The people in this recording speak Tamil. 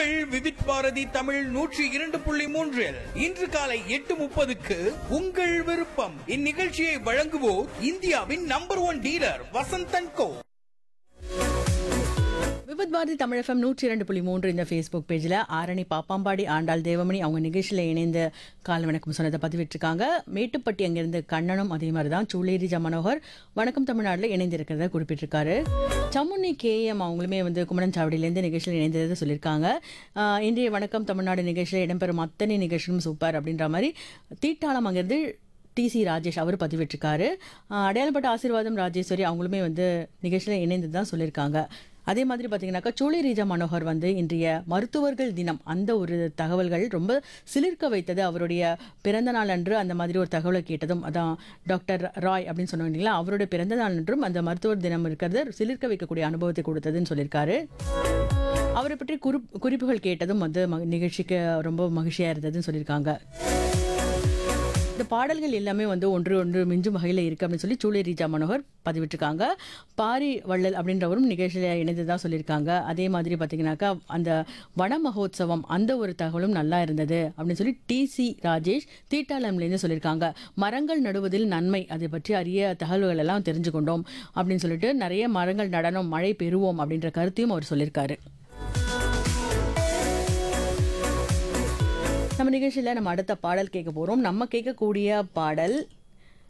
உங்கள் விவித் பாரதி தமிழ் நூற்றி இரண்டு புள்ளி மூன்றில் இன்று காலை எட்டு முப்பதுக்கு உங்கள் விருப்பம் இந்நிகழ்ச்சியை வழங்குவோர் இந்தியாவின் number one dealer Vasanthan co Vividh Bharati Tamil FM நூற்றி இரண்டு புள்ளி மூன்று இந்த ஃபேஸ்புக் பேஜில் ஆரணி பாப்பாம்பாடி ஆண்டாள் தேவமணி அவங்க நிகழ்ச்சியில் இணைந்து கால வணக்கம் சொன்னதை பதிவிட்டிருக்காங்க மேட்டுப்பட்டி அங்கிருந்து கண்ணனும் அதே மாதிரி தான் சூளேரி மனோகர் வணக்கம் தமிழ்நாட்டில் இணைந்திருக்கிறத குறிப்பிட்டிருக்காரு சமுனி கேஎம் அவங்களுமே வந்து குமரன் சாவடியிலேருந்து நிகழ்ச்சியில் இணைந்ததை சொல்லியிருக்காங்க ஆஹ் இன்றைய வணக்கம் தமிழ்நாடு நிகழ்ச்சியில் இடம்பெறும் அத்தனை நிகழ்ச்சியும் சூப்பர் அப்படின்ற மாதிரி தீட்டாளம் அங்கிருந்து டிசி ராஜேஷ் அவர் பதிவிட்டிருக்காரு ஆஹ் அடையாளப்பட்ட ஆசீர்வாதம் ராஜேஸ்வரி அவங்களுமே வந்து நிகழ்ச்சியில் இணைந்து தான் சொல்லியிருக்காங்க அதே மாதிரி பார்த்தீங்கன்னாக்கா சூளை ரீஜா மனோகர் வந்து இன்றைய மருத்துவர்கள் தினம் அந்த ஒரு தகவல்கள் ரொம்ப சிலிர்க்க வைத்தது அவருடைய பிறந்த நாள் அன்று அந்த மாதிரி ஒரு தகவலை கேட்டதும் அதான் டாக்டர் ராய் அப்படின்னு சொன்னாங்க இல்லைங்களா அவருடைய பிறந்த நாள் அன்றும் அந்த மருத்துவர் தினம் இருக்கிறது சிலிர்க்க வைக்கக்கூடிய அனுபவத்தை கொடுத்ததுன்னு சொல்லியிருக்காரு அவரை பற்றி குறிப் குறிப்புகள் கேட்டதும் வந்து ம- நிகழ்ச்சிக்கு ரொம்ப மகிழ்ச்சியாக இருந்ததுன்னு சொல்லியிருக்காங்க இந்த பாடல்கள் எல்லாமே வந்து ஒன்று ஒன்று மிஞ்சும் வகையில் இருக்கு அப்படின்னு சொல்லி சூளை ரீஜா மனோகர் பதிவிட்டிருக்காங்க பாரி வள்ளல் அப்படின்றவரும் நிகழ்ச்சியில் இணைந்து தான் சொல்லியிருக்காங்க அதே மாதிரி பார்த்தீங்கன்னாக்கா அந்த வன மகோத்சவம் அந்த ஒரு தகவலும் நல்லா இருந்தது அப்படின்னு சொல்லி டிசி ராஜேஷ் தீட்டாளம்லேருந்து சொல்லியிருக்காங்க மரங்கள் நடுவதில் நன்மை அதை பற்றி அரிய தகவல்கள் எல்லாம் தெரிஞ்சு கொண்டோம் அப்படின்னு சொல்லிட்டு நிறைய மரங்கள் நடனம் மழை பெறுவோம் அப்படின்ற கருத்தையும் அவர் சொல்லியிருக்காரு நம்ம நிகழ்ச்சியில் நம்ம அடுத்த பாடல் கேட்க போகிறோம் நம்ம கேட்கக்கூடிய பாடல்